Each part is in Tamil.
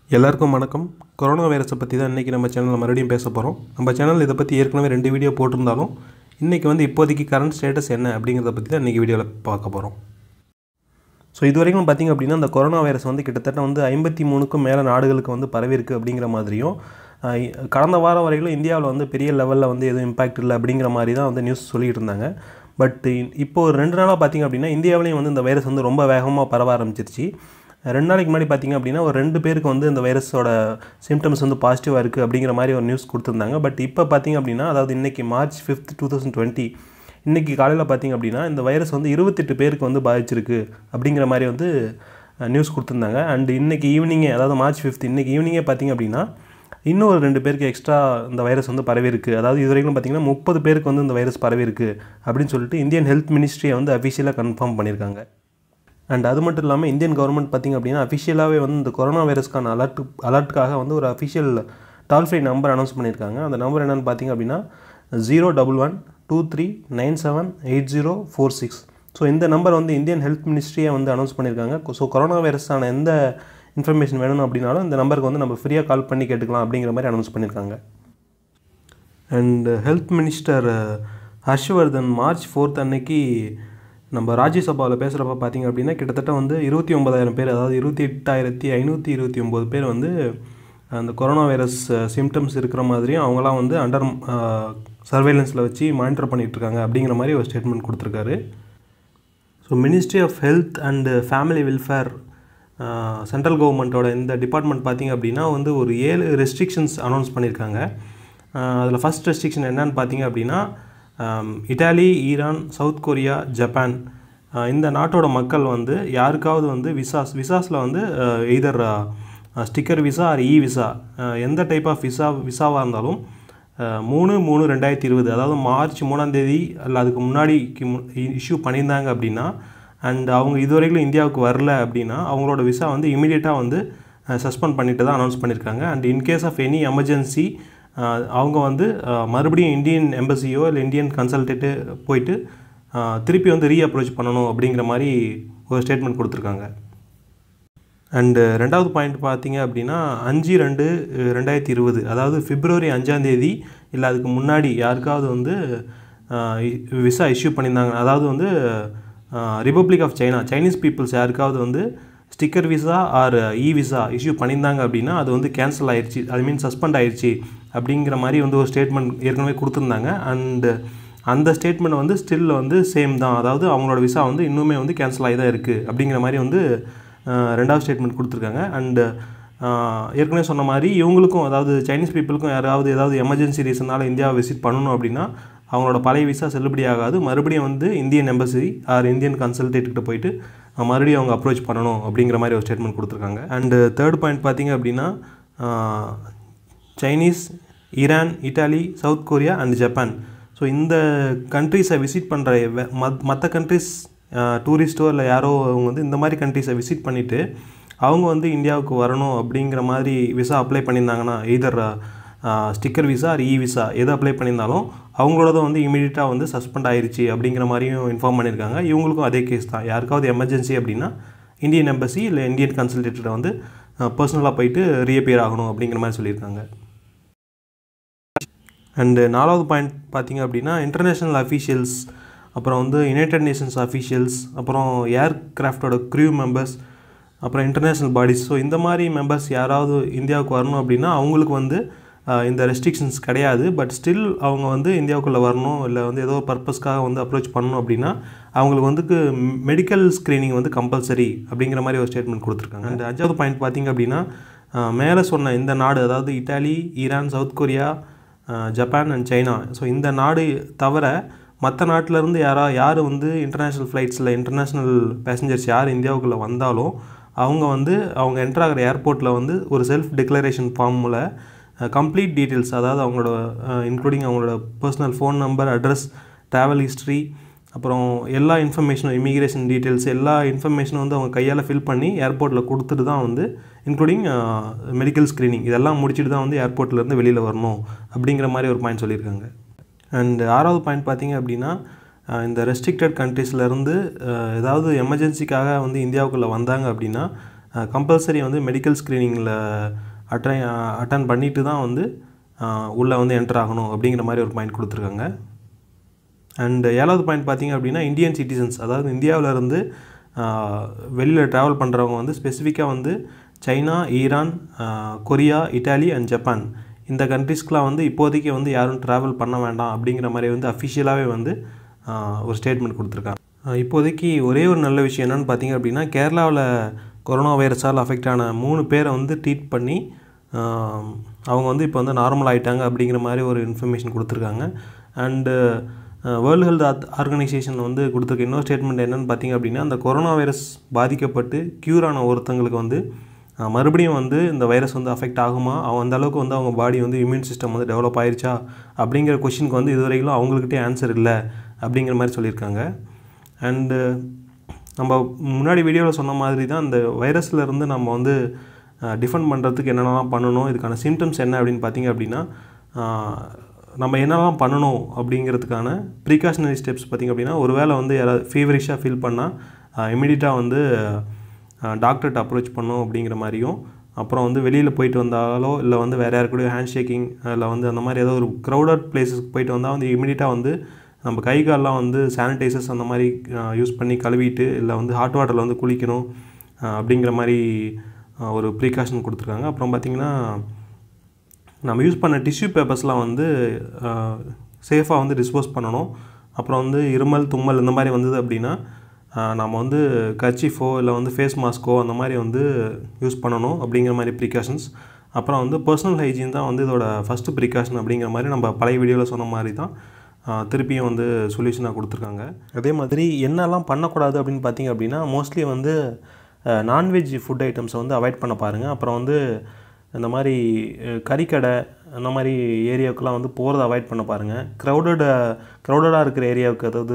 எல்லாருக்கும் வணக்கம் கொரோனா வைரஸை பற்றி தான் இன்றைக்கி நம்ம சேனலில் மறுபடியும் பேச போகிறோம் நம்ம சேனல் இதை பற்றி ஏற்கனவே ரெண்டு வீடியோ போட்டிருந்தாலும் இன்றைக்கி வந்து இப்போதைக்கு கரண்ட் ஸ்டேட்டஸ் என்ன அப்படிங்கிறத பற்றி தான் இன்றைக்கி வீடியோவில் பார்க்க போகிறோம் ஸோ இது வரைக்கும் பார்த்திங்க அப்படின்னா இந்த கொரோனா வைரஸ் வந்து கிட்டத்தட்ட வந்து ஐம்பத்தி மூணுக்கும் மேலே நாடுகளுக்கு வந்து பரவிருக்கு அப்படிங்கிற மாதிரியும் ஆஹ் கடந்த வாரம் வரையிலும் இந்தியாவில் வந்து பெரிய லெவலில் வந்து எதுவும் இம்பாக்ட் இல்லை அப்படிங்கிற மாதிரி தான் வந்து நியூஸ் சொல்லிட்டு இருந்தாங்க பட் இப்போ ஒரு ரெண்டு நாளாக பார்த்திங்க அப்படின்னா இந்தியாவிலையும் வந்து இந்த வைரஸ் வந்து ரொம்ப வேகமாக பரவ ஆரம்பிச்சிருச்சு ரெண்டு நாளைக்கு முன்னாடி பார்த்திங்க அப்படின்னா ஒரு ரெண்டு பேருக்கு வந்து இந்த வைரஸோட சிம்டம்ஸ் வந்து பாசிட்டிவாக இருக்குது அப்படிங்கிற மாதிரி ஒரு நியூஸ் கொடுத்துருந்தாங்க பட் இப்போ பார்த்திங்க அப்படின்னா அதாவது இன்றைக்கி March fifth two thousand twenty இன்றைக்கி காலையில் பார்த்திங்க அப்படின்னா இந்த வைரஸ் வந்து இருபத்தெட்டு பேருக்கு வந்து பாதிச்சிருக்கு அப்படிங்கிற மாதிரி வந்து நியூஸ் கொடுத்துருந்தாங்க அண்ட் இன்றைக்கி ஈவினிங்கே அதாவது மார்ச் ஃபிஃப்த் இன்றைக்கி ஈவினிங்கே பார்த்திங்க அப்படின்னா இன்னும் ஒரு ரெண்டு பேருக்கு எக்ஸ்ட்ரா இந்த வைரஸ் வந்து பரவிருக்கு அதாவது இது வரைக்கும் பார்த்திங்கன்னா முப்பது பேருக்கு வந்து இந்த வைரஸ் பரவிருக்கு அப்படின்னு சொல்லிட்டு இந்தியன் ஹெல்த் மினிஸ்ட்ரியை வந்து அஃபிஷியலாக கன்ஃபார்ம் பண்ணியிருக்காங்க அண்ட் அது மட்டும் இல்லாமல் இந்தியன் கவர்மெண்ட் பார்த்திங்க அப்படின்னா அஃபிஷியலாகவே வந்து இந்த கொரோனா வைரஸ்க்கான அலர்ட் அலர்ட்டுக்காக வந்து ஒரு official toll free number announce பண்ணியிருக்காங்க அந்த நம்பர் என்னென்னு பார்த்திங்க அப்படின்னா zero double one two three nine seven eight zero four six so இந்த நம்பர் வந்து இந்தியன் ஹெல்த் மினிஸ்ட்ரியை வந்து அனௌன்ஸ் பண்ணியிருக்காங்க ஸோ கொரோனா வைரஸான எந்த இன்ஃபர்மேஷன் வேணும் அப்படின்னாலும் இந்த நம்பருக்கு வந்து நம்ம ஃப்ரீயாக கால் பண்ணி கேட்டுக்கலாம் அப்படிங்கிற மாதிரி அனௌன்ஸ் பண்ணியிருக்காங்க and health minister Harshvardhan March fourth அன்னைக்கு நம்ம ராஜ்யசபாவில் பேசுகிறப்ப பார்த்திங்க அப்படின்னா கிட்டத்தட்ட வந்து இருபத்தி ஒன்பதாயிரம் பேர் அதாவது இருபத்தி எட்டாயிரத்தி ஐநூற்றி இருபத்தி ஒம்பது பேர் வந்து அந்த கொரோனா வைரஸ் சிம்டம்ஸ் இருக்கிற மாதிரியும் அவங்களாம் வந்து அண்டர் சர்வேலன்ஸில் வச்சு மானிட்டர் பண்ணிகிட்ருக்காங்க அப்படிங்கிற மாதிரி ஒரு ஸ்டேட்மெண்ட் கொடுத்துருக்காரு so ministry of health and family welfare central கவர்மெண்ட்டோட இந்த டிபார்ட்மெண்ட் பார்த்திங்க அப்படின்னா வந்து ஒரு ஏழு ரெஸ்ட்ரிக்ஷன்ஸ் அனௌன்ஸ் பண்ணியிருக்காங்க அதில் ஃபஸ்ட் ரெஸ்ட்ரிக்ஷன் என்னன்னு பார்த்தீங்க அப்படின்னா Italy Iran South Korea Japan இந்த நாட்டோட மக்கள் வந்து யாருக்காவது வந்து விசாஸ் விசாஸில் வந்து either sticker visa or e visa எந்த டைப் ஆஃப் விசா விசாவாக இருந்தாலும் மூணு மூணு ரெண்டாயிரத்தி இருபது அதாவது மார்ச் மூணாந்தேதி அல்ல அதுக்கு முன்னாடி இஷ்யூ பண்ணியிருந்தாங்க அப்படின்னா அண்ட் அவங்க இதுவரைக்கும் இந்தியாவுக்கு வரல அப்படின்னா அவங்களோட விசா வந்து இமீடியட்டாக வந்து சஸ்பெண்ட் பண்ணிட்டு தான் அனௌன்ஸ் பண்ணியிருக்காங்க and in case of any emergency அவங்க வந்து மறுபடியும் இந்தியன் எம்பசியோ இல்லை இந்தியன் கன்சல்டேட்டு போயிட்டு திருப்பி வந்து ரீ அப்ரோச் பண்ணணும் அப்படிங்கிற மாதிரி ஒரு ஸ்டேட்மெண்ட் கொடுத்துருக்காங்க அண்டு ரெண்டாவது பாயிண்ட் பார்த்தீங்க அப்படின்னா அஞ்சு ரெண்டு ரெண்டாயிரத்தி இருபது அதாவது பிப்ரவரி அஞ்சாந்தேதி இல்லை அதுக்கு முன்னாடி யாருக்காவது வந்து விசா இஷ்யூ பண்ணியிருந்தாங்க அதாவது வந்து Republic of China Chinese people's யாருக்காவது வந்து sticker visa or e visa issue பண்ணியிருந்தாங்க அப்படின்னா அது வந்து கேன்சல் ஆயிடுச்சு அது மீன் சஸ்பெண்ட் ஆயிடுச்சு அப்படிங்கிற மாதிரி வந்து ஒரு ஸ்டேட்மெண்ட் ஏற்கனவே கொடுத்துருந்தாங்க அண்டு அந்த ஸ்டேட்மெண்ட் வந்து ஸ்டில் வந்து சேம் தான் அதாவது அவங்களோட விசா வந்து இன்னுமே வந்து கேன்சல் ஆகி தான் இருக்குது அப்படிங்கிற மாதிரி வந்து ரெண்டாவது ஸ்டேட்மெண்ட் கொடுத்துருக்காங்க அண்டு ஏற்கனவே சொன்ன மாதிரி இவங்களுக்கும் அதாவது சைனீஸ் பீப்புளுக்கும் யாராவது ஏதாவது எமர்ஜென்சி ரீசனால் இந்தியாவை விசிட் பண்ணணும் அப்படின்னா அவங்களோட பழைய விசா செல்லுபடி ஆகாது மறுபடியும் வந்து இந்தியன் எம்பசி ஆர் இந்தியன் கன்சல்டேட்கிட்ட போயிட்டு மறுபடியும் அவங்க அப்ரோச் பண்ணணும் அப்படிங்கிற மாதிரி ஒரு ஸ்டேட்மெண்ட் கொடுத்துருக்காங்க அண்டு தேர்ட் பாயிண்ட் பார்த்திங்க அப்படின்னா Chinese Iran Italy South Korea and Japan so இந்த கண்ட்ரீஸை விசிட் பண்ணுற மத் மற்ற கண்ட்ரிஸ் டூரிஸ்ட்டோ இல்லை யாரோ அவங்க வந்து இந்த மாதிரி கண்ட்ரிஸை விசிட் பண்ணிவிட்டு அவங்க வந்து இந்தியாவுக்கு வரணும் அப்படிங்கிற மாதிரி விசா அப்ளை பண்ணியிருந்தாங்கன்னா either sticker visa or e visa எது அப்ளை பண்ணியிருந்தாலும் அவங்களோட வந்து இமீடியட்டாக வந்து சஸ்பெண்ட் ஆயிடுச்சு அப்படிங்கிற மாதிரியும் இன்ஃபார்ம் பண்ணியிருக்காங்க இவங்களுக்கும் அதே கேஸ் தான் யாருக்காவது எமர்ஜென்சி அப்படின்னா இந்தியன் எம்பசி இல்லை இந்தியன் கன்சல்டேட்டரை வந்து பர்சனலாக போயிட்டு ரீஅப்பியர் ஆகணும் அப்படிங்கிற மாதிரி சொல்லியிருக்காங்க அண்டு நாலாவது பாயிண்ட் பார்த்திங்க அப்படின்னா இன்டர்நேஷ்னல் அஃபீஷியல்ஸ் அப்புறம் வந்து யுனைடெட் நேஷன்ஸ் அஃபீஷியல்ஸ் அப்புறம் ஏர்க்ராஃப்டோட க்ரூ மெம்பர்ஸ் அப்புறம் இன்டர்நேஷ்னல் பாடிஸ் ஸோ இந்த மாதிரி மெம்பர்ஸ் யாராவது இந்தியாவுக்கு வரணும் அப்படின்னா அவங்களுக்கு வந்து இந்த ரெஸ்ட்ரிக்ஷன்ஸ் கிடையாது பட் ஸ்டில் அவங்க வந்து இந்தியாவுக்குள்ளே வரணும் இல்லை வந்து ஏதோ பர்பஸ்க்காக வந்து அப்ரோச் பண்ணணும் அப்படின்னா அவங்களுக்கு வந்து மெடிக்கல் ஸ்க்ரீனிங் வந்து கம்பல்சரி அப்படிங்கிற மாதிரி ஒரு ஸ்டேட்மெண்ட் கொடுத்துருக்காங்க அண்ட் அஞ்சாவது பாயிண்ட் பார்த்திங்க அப்படின்னா மேலே சொன்ன இந்த நாடு அதாவது Italy Iran South Korea Japan and China so இந்த நாடு தவிர மற்ற நாட்டிலேருந்து யாரா யார் வந்து இன்டர்நேஷ்னல் ஃப்ளைட்ஸில் இன்டர்நேஷ்னல் பேசஞ்சர்ஸ் யார் இந்தியாவுக்குள்ளே வந்தாலும் அவங்க வந்து அவங்க என்ட்ரு ஆகிற ஏர்போர்ட்டில் வந்து ஒரு செல்ஃப் டிக்ளரேஷன் ஃபார்மில் கம்ப்ளீட் டீட்டெயில்ஸ் அதாவது அவங்களோட இன்க்ளூடிங் அவங்களோட personal phone number address travel history அப்புறம் எல்லா இன்ஃபர்மேஷனும் இமிக்ரேஷன் டீட்டெயில்ஸ் எல்லா இன்ஃபர்மேஷனும் வந்து அவங்க கையால் ஃபில் பண்ணி ஏர்போர்ட்டில் கொடுத்துட்டு தான் வந்து இன்க்ளூடிங் மெடிக்கல் ஸ்க்ரீனிங் இதெல்லாம் முடிச்சுட்டு தான் வந்து ஏர்போர்ட்லேருந்து வெளியில் வரணும் அப்படிங்கிற மாதிரி ஒரு பாயிண்ட் சொல்லியிருக்காங்க அண்ட் ஆறாவது பாயிண்ட் பார்த்திங்க அப்படின்னா இந்த ரெஸ்ட்ரிக்டட் கண்ட்ரீஸ்லேருந்து ஏதாவது எமர்ஜென்சிக்காக வந்து இந்தியாவுக்குள்ளே வந்தாங்க அப்படின்னா கம்பல்சரி வந்து மெடிக்கல் ஸ்க்ரீனிங்கில் அட்டன் அட்டன் பண்ணிட்டு தான் வந்து உள்ளே வந்து என்டர் ஆகணும் அப்படிங்கிற மாதிரி ஒரு பாயிண்ட் கொடுத்துருக்காங்க அண்ட் ஏழாவது பாயிண்ட் பார்த்தீங்க அப்படின்னா இந்தியன் சிட்டிசன்ஸ் அதாவது இந்தியாவில் இருந்து வெளியில் ட்ராவல் பண்ணுறவங்க வந்து ஸ்பெசிஃபிக்காக வந்து China Iran Korea Italy and Japan இந்த கண்ட்ரிஸ்க்கெலாம் வந்து இப்போதைக்கு வந்து யாரும் ட்ராவல் பண்ண வேண்டாம் அப்படிங்கிற மாதிரி வந்து அஃபிஷியலாகவே வந்து ஒரு ஸ்டேட்மெண்ட் கொடுத்துருக்காங்க இப்போதைக்கு ஒரே ஒரு நல்ல விஷயம் என்னென்னு பார்த்தீங்க அப்படின்னா கேரளாவில் கொரோனா வைரஸால் அஃபெக்ட் ஆன மூணு பேரை வந்து ட்ரீட் பண்ணி அவங்க வந்து இப்போ வந்து நார்மல் ஆகிட்டாங்க அப்படிங்கிற மாதிரி ஒரு இன்ஃபர்மேஷன் கொடுத்துருக்காங்க அண்டு வேர்ல்டு ஹெல்த் ஆர்கனைசேஷன் வந்து கொடுத்துருக்க இன்னொரு ஸ்டேட்மெண்ட் என்னென்னு பார்த்தீங்க அப்படின்னா அந்த கொரோனா வைரஸ் பாதிக்கப்பட்டு க்யூர் ஆன ஒருத்தங்களுக்கு வந்து மறுபடியும் வந்து இந்த வைரஸ் வந்து அஃபெக்ட் ஆகுமா அவங்க அந்த அளவுக்கு வந்து அவங்க பாடி வந்து இம்யூன் சிஸ்டம் வந்து டெவலப் ஆயிருச்சா அப்படிங்கிற கொஷினுக்கு வந்து இது வரைக்கும் அவங்கக்கிட்டே ஆன்சர் இல்லை அப்படிங்கிற மாதிரி சொல்லியிருக்காங்க அண்டு நம்ம முன்னாடி வீடியோவில் சொன்ன மாதிரி தான் இந்த வைரஸ்லேருந்து நம்ம வந்து டிஃபெண்ட் பண்ணுறதுக்கு என்னென்னலாம் பண்ணணும் இதுக்கான சிம்டம்ஸ் என்ன அப்படின்னு பார்த்தீங்க அப்படின்னா நம்ம என்னெல்லாம் பண்ணணும் அப்படிங்கிறதுக்கான ப்ரீகாஷனரி ஸ்டெப்ஸ் பார்த்திங்க அப்படின்னா ஒரு வேளை வந்து யாராவது ஃபீவரிஷாக ஃபீல் பண்ணால் இமீடியட்டாக வந்து டாக்டர்கிட்ட அப்ரோச் பண்ணணும் அப்படிங்கிற மாதிரியும் அப்புறம் வந்து வெளியில் போயிட்டு வந்தாலோ இல்லை வந்து வேறு யாரு கூட ஹேண்ட் ஷேக்கிங் இல்லை வந்து அந்த மாதிரி ஏதோ ஒரு க்ரௌடட் பிளேஸஸ்க்கு போயிட்டு வந்தால் வந்து இமீடியட்டாக வந்து நம்ம கை கால்லாம் வந்து சானிடைசர்ஸ் அந்த மாதிரி யூஸ் பண்ணி கழுவிட்டு இல்லை வந்து ஹாட் வாட்டரில் வந்து குளிக்கணும் அப்படிங்கிற மாதிரி ஒரு ப்ரீகாஷன் கொடுத்துருக்காங்க அப்புறம் பார்த்திங்கன்னா நம்ம யூஸ் பண்ண டிஷ்யூ பேப்பர்ஸ்லாம் வந்து சேஃபாக வந்து டிஸ்போஸ் பண்ணணும் அப்புறம் வந்து இருமல் தும்மல் இந்த மாதிரி வந்தது அப்படின்னா நம்ம வந்து கர்ச்சிஃபோ இல்லை வந்து ஃபேஸ் மாஸ்க்கோ அந்த மாதிரி வந்து யூஸ் பண்ணணும் அப்படிங்கிற மாதிரி ப்ரிகாஷன்ஸ் அப்புறம் வந்து பர்சனல் ஹைஜீன் தான் வந்து இதோட ஃபஸ்ட்டு ப்ரிகாஷன் அப்படிங்கிற மாதிரி நம்ம பழைய வீடியோவில் சொன்ன மாதிரி தான் திருப்பியும் வந்து சொல்யூஷனாக கொடுத்துருக்காங்க அதே மாதிரி என்னெல்லாம் பண்ணக்கூடாது அப்படின்னு பார்த்தீங்க அப்படின்னா மோஸ்ட்லி வந்து நான்வெஜ் ஃபுட் ஐட்டம்ஸை வந்து அவாய்ட் பண்ண பாருங்கள் அப்புறம் வந்து இந்த மாதிரி கறிக்கடை அந்த மாதிரி ஏரியாவுக்குலாம் வந்து போகிறத அவாய்ட் பண்ண பாருங்கள் க்ரௌடட் க்ரௌடடாக இருக்கிற ஏரியாவுக்கு அதாவது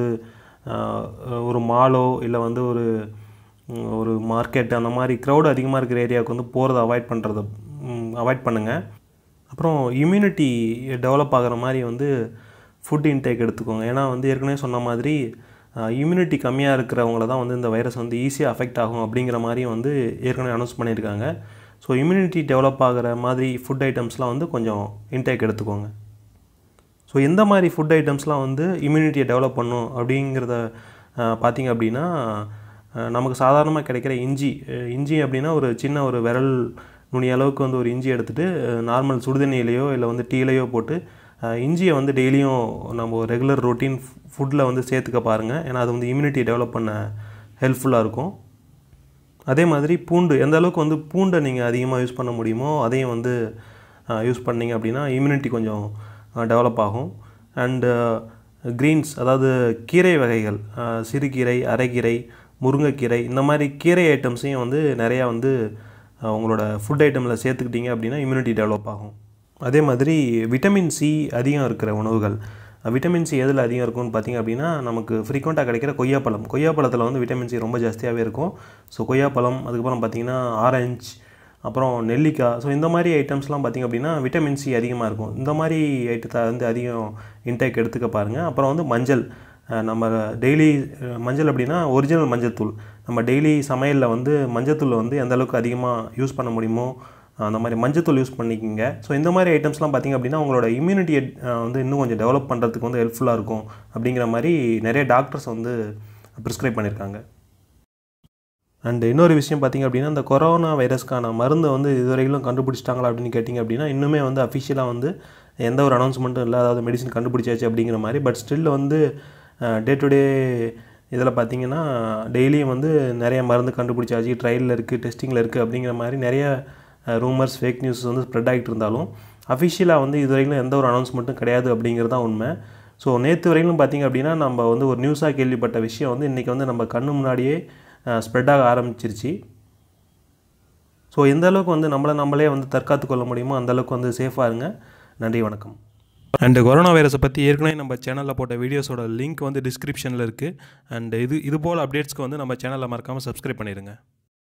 ஒரு மாலோ இல்லை வந்து ஒரு ஒரு மார்க்கெட் அந்த மாதிரி க்ரௌடு அதிகமாக இருக்கிற ஏரியாவுக்கு வந்து போகிறத அவாய்ட் பண்ணுறத அவாய்ட் பண்ணுங்கள் அப்புறம் இம்யூனிட்டி டெவலப் ஆகிற மாதிரி வந்து ஃபுட் இன்டேக் எடுத்துக்கோங்க ஏன்னா வந்து ஏற்கனவே சொன்ன மாதிரி இம்யூனிட்டி கம்மியாக இருக்கிறவங்கள தான் வந்து இந்த வைரஸ் வந்து ஈஸியாக அஃபெக்ட் ஆகும் அப்படிங்கிற மாதிரியும் வந்து ஏற்கனவே அனௌன்ஸ் பண்ணியிருக்காங்க ஸோ இம்யூனிட்டி டெவலப் ஆகிற மாதிரி ஃபுட் ஐட்டம்ஸ்லாம் வந்து கொஞ்சம் இன்டேக் எடுத்துக்கோங்க ஸோ எந்த மாதிரி ஃபுட் ஐட்டம்ஸ்லாம் வந்து இம்யூனிட்டியை டெவலப் பண்ணும் அப்படிங்கிறத பார்த்திங்க அப்படின்னா நமக்கு சாதாரணமாக கிடைக்கிற இஞ்சி இஞ்சி அப்படின்னா ஒரு சின்ன ஒரு விரல் நுனி அளவுக்கு வந்து ஒரு இஞ்சி எடுத்துகிட்டு நார்மல் சுடுதண்ணியிலையோ இல்லை வந்து டீலையோ போட்டு இஞ்சியை வந்து டெய்லியும் நம்ம ரெகுலர் ரொட்டீன் ஃபுட்டில் வந்து சேர்த்துக்க பாருங்கள் ஏன்னா அது வந்து இம்யூனிட்டி டெவலப் பண்ண ஹெல்ப்ஃபுல்லாக இருக்கும் அதே மாதிரி பூண்டு எந்த அளவுக்கு வந்து பூண்டை நீங்கள் அதிகமாக யூஸ் பண்ண முடியுமோ அதையும் வந்து யூஸ் பண்ணிங்க அப்படின்னா இம்யூனிட்டி கொஞ்சம் டெவலப் ஆகும் அண்டு க்ரீன்ஸ் அதாவது கீரை வகைகள் சிறுகீரை அரைக்கீரை முருங்கைக்கீரை இந்த மாதிரி கீரை ஐட்டம்ஸையும் வந்து நிறையா வந்து உங்களோட ஃபுட் ஐட்டமில் சேர்த்துக்கிட்டிங்க அப்படின்னா இம்யூனிட்டி டெவலப் ஆகும் அதே மாதிரி விட்டமின் சி அதிகம் இருக்கிற உணவுகள் விட்டமின் சி எதில் அதிகம் இருக்கும்னு பார்த்திங்க அப்படின்னா நமக்கு ஃப்ரீக்வெண்ட்டாக கிடைக்கிற கொய்யாப்பழம் கொய்யாப்பழத்தில் வந்து விட்டமின் சி ரொம்ப ஜாஸ்தியாகவே இருக்கும் ஸோ கொய்யாப்பழம் அதுக்கப்புறம் பார்த்திங்கன்னா ஆரஞ்ச் அப்புறம் நெல்லிக்காய் ஸோ இந்த மாதிரி ஐட்டம்ஸ்லாம் பார்த்திங்க அப்படின்னா விட்டமின் சி அதிகமாக இருக்கும் இந்த மாதிரி ஐட்டத்தை வந்து அதிகம் இன்டேக் எடுத்துக்க பாருங்கள் அப்புறம் வந்து மஞ்சள் நம்ம டெய்லி மஞ்சள் அப்படின்னா ஒரிஜினல் மஞ்சள் தூள் நம்ம டெய்லி சமையலில் வந்து மஞ்சத்தூள் வந்து எந்த அளவுக்கு அதிகமாக யூஸ் பண்ண முடியுமோ அந்த மாதிரி மஞ்சத்தூள் யூஸ் பண்ணிக்கிங்க ஸோ இந்த மாதிரி ஐட்டம்ஸ்லாம் பார்த்திங்க அப்படின்னா உங்களோட இம்யூனிட்டியை வந்து இன்னும் கொஞ்சம் டெவலப் பண்ணுறதுக்கு வந்து ஹெல்ப்ஃபுல்லாக இருக்கும் அப்படிங்கிற மாதிரி நிறைய டாக்டர்ஸ் வந்து ப்ரிஸ்கிரைப் பண்ணியிருக்காங்க அண்ட் இன்னொரு விஷயம் பார்த்திங்க அப்படின்னா இந்த கொரோனா வைரஸ்க்கான மருந்தை வந்து இதுவரையிலும் கண்டுபிடிச்சிட்டாங்களா அப்படின்னு கேட்டிங்க அப்படின்னா இன்னுமே வந்து அஃபிஷியலாக வந்து எந்த ஒரு அனௌன்ஸ்மெண்ட்டும் இல்லை அதாவது மெடிசன் கண்டுபிடிச்சாச்சு அப்படிங்கிற மாதிரி பட் ஸ்டில் வந்து டே டு டே இதில் பார்த்தீங்கன்னா டெய்லியும் வந்து நிறைய மருந்து கண்டுபிடிச்சாச்சு ட்ரையலில் இருக்குது டெஸ்டிங்கில் இருக்குது அப்படிங்கிற மாதிரி நிறைய ரூமர்ஸ் ஃபேக் நியூஸ் வந்து ஸ்ப்ரெட் ஆகிட்டு இருந்தாலும் அஃபிஷியலாக வந்து இது வரைக்கும் எந்த ஒரு அனௌன்ஸ்மெண்ட்டும் கிடையாது அப்படிங்கிறது தான் உண்மை ஸோ நேற்று வரைக்கும் பார்த்திங்க அப்படின்னா நம்ம வந்து ஒரு நியூஸாக கேள்விப்பட்ட விஷயம் வந்து இன்றைக்கி வந்து நம்ம கண்ணு முன்னாடியே ஸ்ப்ரெட் ஆக ஆரம்பிச்சிருச்சு ஸோ எந்த அளவுக்கு வந்து நம்மளை நம்மளே வந்து தற்காத்து கொள்ள முடியுமோ அந்தளவுக்கு வந்து சேஃபாக இருங்க நன்றி வணக்கம் அண்டு கொரோனா வைரஸை பற்றி ஏற்கனவே நம்ம சேனலில் போட்ட வீடியோஸோட லிங்க் வந்து டிஸ்கிரிப்ஷனில் இருக்குது அண்ட் இது இது போல் அப்டேட்ஸ்க்கு வந்து நம்ம சேனலில் மறக்காமல் சப்ஸ்கிரைப் பண்ணிடுங்க